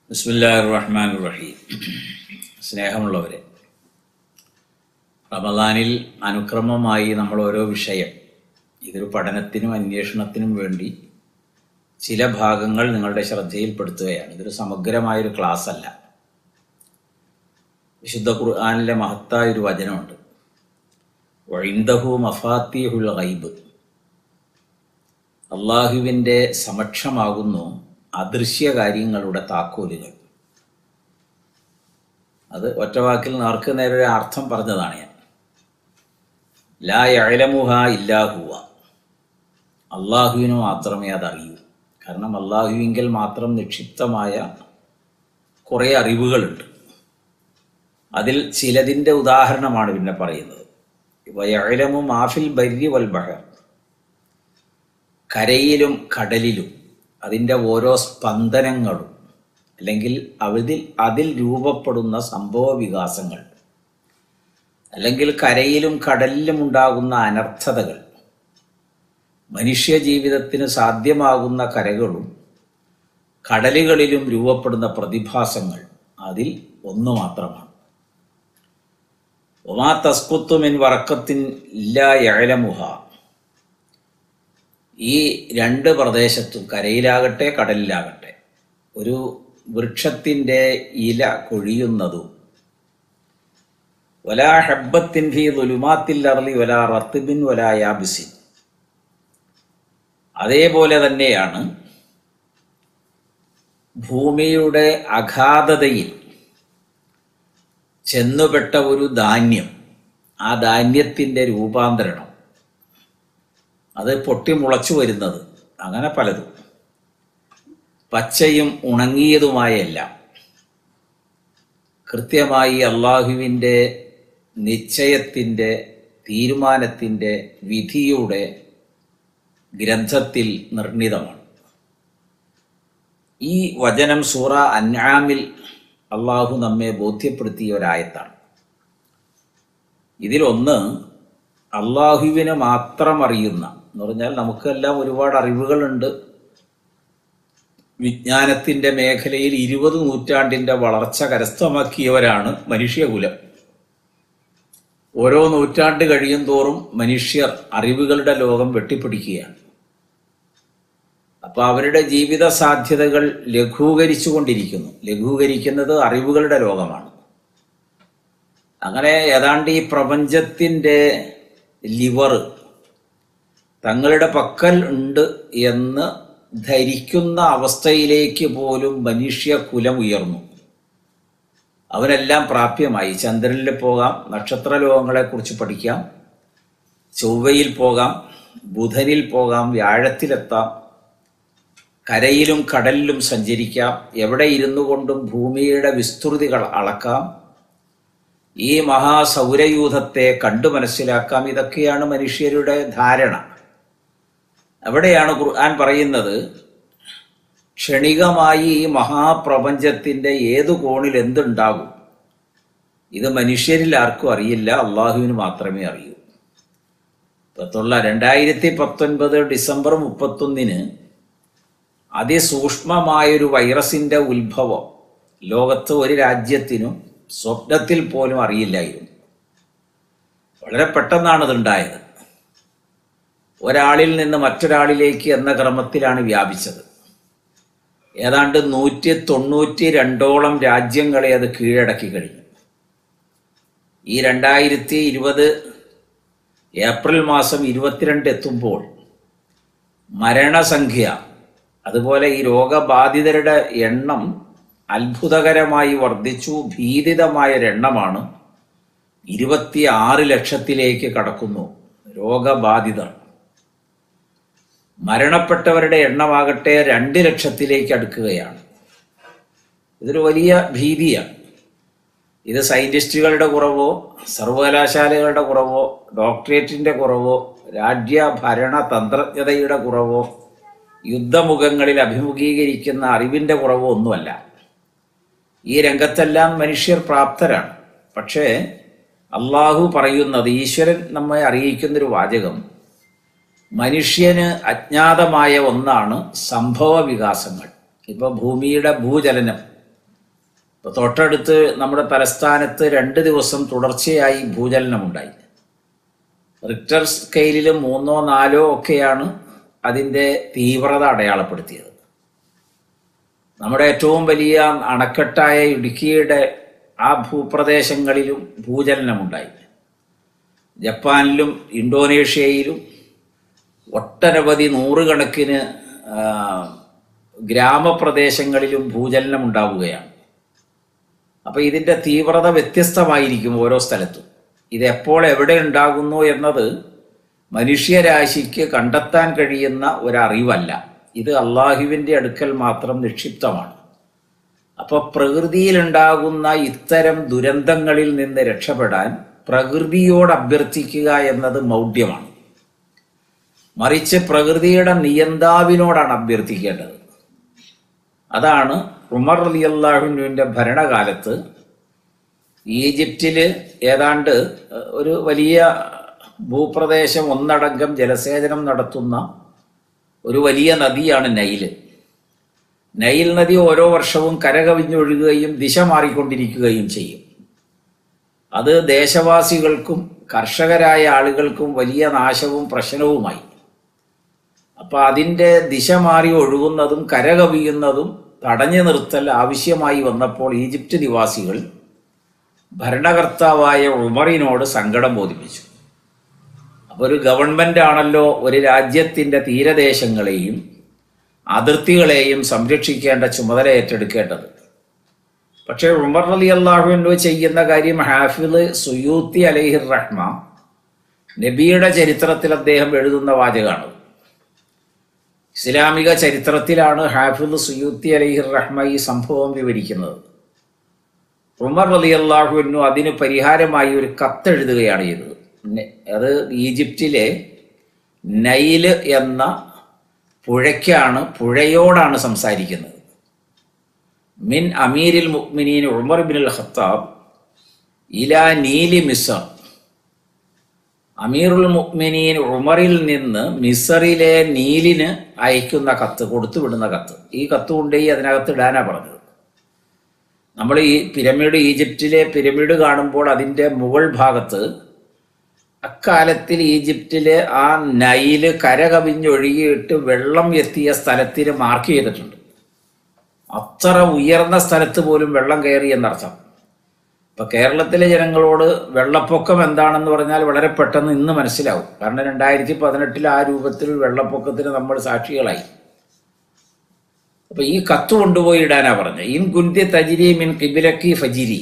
ബിസ്മില്ലാഹിർ റഹ്മാൻ റഹീം സ്നേഹമുള്ളവരെ റമദാനിൽ അനുക്രമമായി നമ്മൾ ഓരോ വിഷയം ഇതൊരു പഠനത്തിനും അന്വേഷണത്തിനും വേണ്ടി ചില ഭാഗങ്ങൾ നിങ്ങളുടെ ശ്രദ്ധയിൽപ്പെടുത്തുകയാണ് ഇതൊരു സമഗ്രമായൊരു ക്ലാസ് അല്ല വിശുദ്ധ ഖുർആാനിലെ മഹത്തായ ഒരു വചനമുണ്ട് വൈന്ദഹു മഫാത്തിഹുൽ ഗൈബ് അള്ളാഹുവിൻ്റെ സമക്ഷമാകുന്നു അദൃശ്യ കാര്യങ്ങളുടെ താക്കോലുകൾ അത് ഒറ്റവാക്കിൽ നേർക്ക് നേരെ ഒരു അർത്ഥം പറഞ്ഞതാണ് ഞാൻ ലാ യഴലമുഹ ഇല്ലാഹുവ അള്ളാഹുവിന് മാത്രമേ അതറിയൂ കാരണം അള്ളാഹുവിങ്കിൽ മാത്രം നിക്ഷിപ്തമായ കുറേ അറിവുകളുണ്ട് അതിൽ ചിലതിൻ്റെ ഉദാഹരണമാണ് പിന്നെ പറയുന്നത് ഇപ്പോൾ യഴലമു മാഫിൽ ബരി വൽ ബഹർ കരയിലും കടലിലും അതിൻ്റെ ഓരോ സ്പന്ദനങ്ങളും അല്ലെങ്കിൽ അതിൽ അതിൽ രൂപപ്പെടുന്ന സംഭവ വികാസങ്ങൾ അല്ലെങ്കിൽ കരയിലും കടലിലും ഉണ്ടാകുന്ന അനർത്ഥതകൾ മനുഷ്യ ജീവിതത്തിന് സാധ്യമാകുന്ന കരകളും കടലുകളിലും രൂപപ്പെടുന്ന പ്രതിഭാസങ്ങൾ അതിൽ ഒന്ന് മാത്രമാണ് ഒമാ തസ്കുത്തുമിൻ വറക്കത്തിൻ ഇല്ല യഴലമുഹ ഈ രണ്ട് പ്രദേശത്തും കരയിലാകട്ടെ കടലിലാകട്ടെ ഒരു വൃക്ഷത്തിൻ്റെ ഇല കൊഴിയുന്നതും വലാ ഹബ്ബത്തിൻ ഫി ദുലുമാത്തിൽ അറളി വലാ റത്തിബിൻ വലാ യാബിസിൻ അതേപോലെ തന്നെയാണ് ഭൂമിയുടെ അഗാധതയിൽ ചെന്നുപെട്ട ഒരു ധാന്യം ആ ധാന്യത്തിൻ്റെ രൂപാന്തരണം അത് പൊട്ടിമുളച്ചു വരുന്നത് അങ്ങനെ പലതും പച്ചയും ഉണങ്ങിയതുമായ എല്ലാം കൃത്യമായി അള്ളാഹുവിൻ്റെ നിശ്ചയത്തിൻ്റെ തീരുമാനത്തിൻ്റെ വിധിയുടെ ഗ്രന്ഥത്തിൽ നിർണിതമാണ് ഈ വചനം സൂറ അൻആമിൽ അള്ളാഹു നമ്മെ ബോധ്യപ്പെടുത്തിയ ഒരായത്താണ് ഇതിലൊന്ന് അള്ളാഹുവിനെ മാത്രം അറിയുന്ന എന്ന് പറഞ്ഞാൽ നമുക്കെല്ലാം ഒരുപാട് അറിവുകളുണ്ട് വിജ്ഞാനത്തിൻ്റെ മേഖലയിൽ ഇരുപത് നൂറ്റാണ്ടിൻ്റെ വളർച്ച കരസ്ഥമാക്കിയവരാണ് മനുഷ്യകുലം ഓരോ നൂറ്റാണ്ട് കഴിയും തോറും മനുഷ്യർ അറിവുകളുടെ ലോകം വെട്ടിപ്പിടിക്കുകയാണ് അപ്പോൾ അവരുടെ ജീവിത സാധ്യതകൾ ലഘൂകരിച്ചു കൊണ്ടിരിക്കുന്നു ലഘൂകരിക്കുന്നത് അറിവുകളുടെ ലോകമാണ് അങ്ങനെ ഏതാണ്ട് ഈ പ്രപഞ്ചത്തിൻ്റെ ലിവർ തങ്ങളുടെ പക്കൽ ഉണ്ട് എന്ന് ധരിക്കുന്ന അവസ്ഥയിലേക്ക് പോലും മനുഷ്യകുലം ഉയർന്നു അവനെല്ലാം പ്രാപ്യമായി ചന്ദ്രനിൽ പോകാം നക്ഷത്ര ലോകങ്ങളെക്കുറിച്ച് പഠിക്കാം ചൊവ്വയിൽ പോകാം ബുധനിൽ പോകാം വ്യാഴത്തിലെത്താം കരയിലും കടലിലും സഞ്ചരിക്കാം എവിടെ ഇരുന്നു കൊണ്ടും ഭൂമിയുടെ വിസ്തൃതികൾ അളക്കാം ഈ മഹാസൗരയൂഥത്തെ കണ്ടു മനസ്സിലാക്കാം ഇതൊക്കെയാണ് മനുഷ്യരുടെ ധാരണ അവിടെയാണ് ഖുർആൻ പറയുന്നത് ക്ഷണികമായി ഈ മഹാപ്രപഞ്ചത്തിൻ്റെ ഏതു കോണിൽ എന്തുണ്ടാകും ഇത് മനുഷ്യരിൽ ആർക്കും അറിയില്ല അള്ളാഹുവിന് മാത്രമേ അറിയൂ ഇപ്പത്തുള്ള രണ്ടായിരത്തി പത്തൊൻപത് ഡിസംബർ മുപ്പത്തൊന്നിന് അതിസൂക്ഷ്മമായൊരു വൈറസിൻ്റെ ഉത്ഭവം ലോകത്ത് ഒരു രാജ്യത്തിനും സ്വപ്നത്തിൽ പോലും അറിയില്ലായിരുന്നു വളരെ പെട്ടെന്നാണ് ഇതുണ്ടായത് ഒരാളിൽ നിന്ന് മറ്റൊരാളിലേക്ക് എന്ന ക്രമത്തിലാണ് വ്യാപിച്ചത് ഏതാണ്ട് നൂറ്റി തൊണ്ണൂറ്റി രണ്ടോളം രാജ്യങ്ങളെ അത് കീഴടക്കി കഴിഞ്ഞു ഈ രണ്ടായിരത്തി ഇരുപത് ഏപ്രിൽ മാസം ഇരുപത്തിരണ്ട് എത്തുമ്പോൾ മരണസംഖ്യ അതുപോലെ ഈ രോഗബാധിതരുടെ എണ്ണം അത്ഭുതകരമായി വർദ്ധിച്ചു ഭീതിതമായൊരെണ്ണമാണ് ഇരുപത്തി ആറ് ലക്ഷത്തിലേക്ക് കടക്കുന്നു രോഗബാധിതർ മരണപ്പെട്ടവരുടെ എണ്ണമാകട്ടെ രണ്ട് ലക്ഷത്തിലേക്ക് അടുക്കുകയാണ് ഇതൊരു വലിയ ഭീതിയാണ് ഇത് സയൻറ്റിസ്റ്റുകളുടെ കുറവോ സർവകലാശാലകളുടെ കുറവോ ഡോക്ടറേറ്റിൻ്റെ കുറവോ രാജ്യ ഭരണ തന്ത്രജ്ഞതയുടെ കുറവോ യുദ്ധമുഖങ്ങളിൽ അഭിമുഖീകരിക്കുന്ന അറിവിൻ്റെ കുറവോ ഒന്നുമല്ല ഈ രംഗത്തെല്ലാം മനുഷ്യർ പ്രാപ്തരാണ് പക്ഷേ അള്ളാഹു പറയുന്നത് ഈശ്വരൻ നമ്മെ അറിയിക്കുന്നൊരു വാചകം മനുഷ്യന് അജ്ഞാതമായ ഒന്നാണ് സംഭവ വികാസങ്ങൾ ഇപ്പോൾ ഭൂമിയുടെ ഭൂചലനം ഇപ്പൊ തൊട്ടടുത്ത് നമ്മുടെ തലസ്ഥാനത്ത് രണ്ട് ദിവസം തുടർച്ചയായി ഭൂചലനമുണ്ടായി റിക്ടർ സ്കെയിലിൽ മൂന്നോ നാലോ ഒക്കെയാണ് അതിൻ്റെ തീവ്രത അടയാളപ്പെടുത്തിയത് നമ്മുടെ ഏറ്റവും വലിയ അണക്കെട്ടായ ഇടുക്കിയുടെ ആ ഭൂപ്രദേശങ്ങളിലും ഭൂചലനമുണ്ടായി ജപ്പാനിലും ഇന്തോനേഷ്യയിലും ഒട്ടനവധി നൂറുകണക്കിന് ആ, ഗ്രാമപ്രദേശങ്ങളിലും ഭൂചലനം ഉണ്ടാവുകയാണ് അപ്പോൾ ഇതിൻ്റെ തീവ്രത വ്യത്യസ്തമായിരിക്കും ഓരോ സ്ഥലത്തും ഇത് എപ്പോൾ എവിടെ ഉണ്ടാകുന്നു എന്നത് മനുഷ്യരാശിക്ക് കണ്ടെത്താൻ കഴിയുന്ന ഒരറിവല്ല ഇത് അള്ളാഹുവിൻ്റെ അടുക്കൽ മാത്രം നിക്ഷിപ്തമാണ് അപ്പോൾ പ്രകൃതിയിലുണ്ടാകുന്ന ഇത്തരം ദുരന്തങ്ങളിൽ നിന്ന് രക്ഷപ്പെടാൻ പ്രകൃതിയോട് അഭ്യർത്ഥിക്കുക എന്നത് മൗഢ്യമാണ് മറിച്ച് പ്രകൃതിയുടെ നിയന്താവിനോടാണ് അഭ്യർത്ഥിക്കേണ്ടത് അതാണ് ഉമർ അലി അള്ളാഹുവിൻ്റെ ഭരണകാലത്ത് ഈജിപ്തിൽ ഏതാണ്ട് ഒരു വലിയ ഭൂപ്രദേശം ഒന്നടങ്കം ജലസേചനം നടത്തുന്ന ഒരു വലിയ നദിയാണ് നൈല് നൈൽ നദി ഓരോ വർഷവും കരകവിഞ്ഞൊഴുകുകയും ദിശ മാറിക്കൊണ്ടിരിക്കുകയും ചെയ്യും അത് ദേശവാസികൾക്കും കർഷകരായ ആളുകൾക്കും വലിയ നാശവും പ്രശ്നവുമായി അപ്പൊ അതിൻ്റെ ദിശ മാറി ഒഴുകുന്നതും കരകവിയുന്നതും തടഞ്ഞു നിർത്തൽ ആവശ്യമായി വന്നപ്പോൾ ഈജിപ്ത് നിവാസികൾ ഭരണകർത്താവായ ഉമറിനോട് സങ്കടം ബോധിപ്പിച്ചു അപ്പോൾ ഒരു ഗവൺമെന്റ് ആണല്ലോ ഒരു രാജ്യത്തിൻ്റെ തീരദേശങ്ങളെയും അതിർത്തികളെയും സംരക്ഷിക്കേണ്ട ചുമതല ഏറ്റെടുക്കേണ്ടത് പക്ഷേ ഉമർ അലി അള്ളാഹുവിനോ ചെയ്യുന്ന കാര്യം ഹാഫിദ് സുയൂത്തി അലൈഹിർ റഹ്മ നബിയുടെ ചരിത്രത്തിൽ അദ്ദേഹം എഴുതുന്ന വാചകമാണ് ഇസ്ലാമിക ചരിത്രത്തിലാണ് ഹാഫിദ് സുയൂത്തി അലൈഹിർ റഹ്മ ഈ സംഭവം വിവരിക്കുന്നത് ഉമർ അലി അള്ളാഹുവിനു അതിന് പരിഹാരമായി ഒരു കത്തെഴുതുകയാണ് ചെയ്തത് നെ- അത് ഈജിപ്തിലെ നൈല് എന്ന പുഴയ്ക്കാണ് പുഴയോടാണ് സംസാരിക്കുന്നത് മിൻ അമീരിൽ മുഅ്മിനീൻ ഉമർ ബിൻ അൽ ഖത്താബ് ഇലാ നീലി മിസർ അമീറുൽ മുഅ്മിനീൻ ഉമറിൽ നിന്ന് മിസറിലെ നീലിന് അയക്കുന്ന കത്ത് കൊടുത്തു വിടുന്ന കത്ത് ഈ കത്ത് കൊണ്ടുപോയി അതിനകത്ത് ഇടാനാ പറഞ്ഞത് നമ്മൾ ഈ പിരമിഡ് ഈജിപ്തിലെ പിരമിഡ് കാണുമ്പോൾ അതിൻ്റെ മുകൾ ഭാഗത്ത് അക്കാലത്തിൽ ഈജിപ്തിലെ ആ നൈല് കരകവിഞ്ഞൊഴുകിയിട്ട് വെള്ളം എത്തിയ സ്ഥലത്തിന് മാർക്ക് ചെയ്തിട്ടുണ്ട് അത്ര ഉയർന്ന സ്ഥലത്ത് പോലും വെള്ളം കയറി എന്നർത്ഥം ഇപ്പൊ കേരളത്തിലെ ജനങ്ങളോട് വെള്ളപ്പൊക്കം എന്താണെന്ന് പറഞ്ഞാൽ വളരെ പെട്ടെന്ന് ഇന്ന് മനസ്സിലാവും കാരണം രണ്ടായിരത്തി പതിനെട്ടിൽ ആ രൂപത്തിൽ വെള്ളപ്പൊക്കത്തിന് നമ്മൾ സാക്ഷികളായി അപ്പൊ ഈ കത്ത് കൊണ്ടുപോയി ഇടാനാ പറഞ്ഞത് ഇൻ കുന്തി തജിരി മിൻ കിബിലക്കി ഫജിരി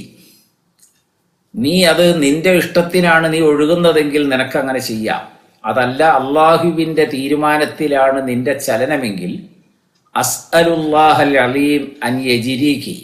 നീ അത് നിന്റെ ഇഷ്ടത്തിനാണ് നീ ഒഴുകുന്നതെങ്കിൽ നിനക്ക് അങ്ങനെ ചെയ്യാം അതല്ല അള്ളാഹുവിൻ്റെ തീരുമാനത്തിലാണ് നിന്റെ ചലനമെങ്കിൽ അസ്അലുല്ലാഹൽ അലീം അൻ യജിരീക്കി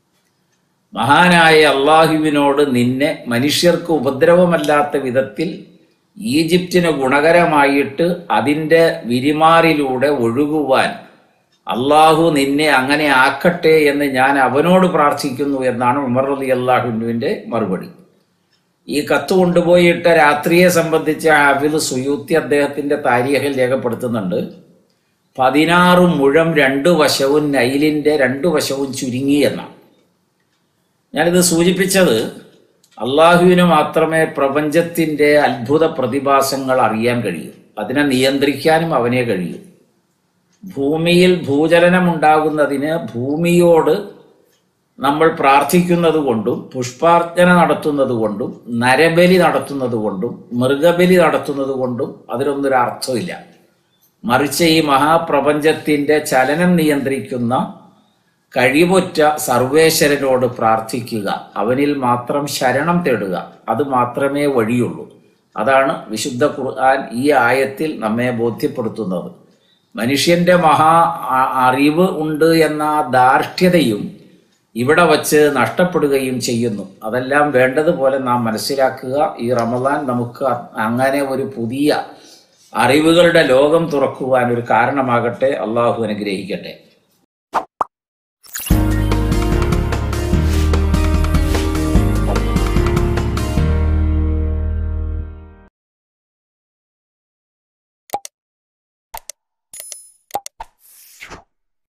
മഹാനായ അള്ളാഹുവിനോട് നിന്നെ മനുഷ്യർക്ക് ഉപദ്രവമല്ലാത്ത വിധത്തിൽ ഈജിപ്തിന് ഗുണകരമായിട്ട് അതിൻ്റെ വിരിമാറിലൂടെ ഒഴുകുവാൻ അള്ളാഹു നിന്നെ അങ്ങനെ ആക്കട്ടെ എന്ന് ഞാൻ അവനോട് പ്രാർത്ഥിക്കുന്നു എന്നാണ് ഉമർ അലി അള്ളാഹുവിൻ്റെ മറുപടി ഈ കത്ത് കൊണ്ടുപോയിട്ട് രാത്രിയെ സംബന്ധിച്ച് ഹാഫിദ് സുയൂത്തി അദ്ദേഹത്തിൻ്റെ താരീഖിൽ രേഖപ്പെടുത്തുന്നുണ്ട് പതിനാറ് മുഴം രണ്ടു വശവും നൈലിൻ്റെ രണ്ടു വശവും ചുരുങ്ങി എന്നാണ് ഞാനിത് സൂചിപ്പിച്ചത് അള്ളാഹുവിന് മാത്രമേ പ്രപഞ്ചത്തിൻ്റെ അത്ഭുത പ്രതിഭാസങ്ങൾ അറിയാൻ കഴിയൂ അതിനെ നിയന്ത്രിക്കാനും അവനെ കഴിയൂ ഭൂമിയിൽ ഭൂചലനം ഉണ്ടാകുന്നതിന് ഭൂമിയോട് നമ്മൾ പ്രാർത്ഥിക്കുന്നത് കൊണ്ടും പുഷ്പാർച്ചന നടത്തുന്നത് കൊണ്ടും നരബലി നടത്തുന്നത് കൊണ്ടും മൃഗബലി നടത്തുന്നത് കൊണ്ടും അതിനൊന്നൊരു അർത്ഥമില്ല മറിച്ച് ഈ മഹാപ്രപഞ്ചത്തിൻ്റെ ചലനം നിയന്ത്രിക്കുന്ന കഴിവുറ്റ സർവേശ്വരനോട് പ്രാർത്ഥിക്കുക അവനിൽ മാത്രം ശരണം തേടുക അത് മാത്രമേ വഴിയുള്ളൂ അതാണ് വിശുദ്ധ ഖുർആൻ ഈ ആയത്തിൽ നമ്മെ ബോധ്യപ്പെടുത്തുന്നത് മനുഷ്യന്റെ മഹാ അ- അറിവ് ഉണ്ട് എന്ന ആ ധാർഷ്ട്യതയും ഇവിടെ വച്ച് നഷ്ടപ്പെടുകയും ചെയ്യുന്നു അതെല്ലാം വേണ്ടതുപോലെ നാം മനസ്സിലാക്കുക ഈ റമദാൻ നമുക്ക് അങ്ങനെ ഒരു പുതിയ അറിവുകളുടെ ലോകം തുറക്കുവാൻ ഒരു കാരണമാകട്ടെ അള്ളാഹു അനുഗ്രഹിക്കട്ടെ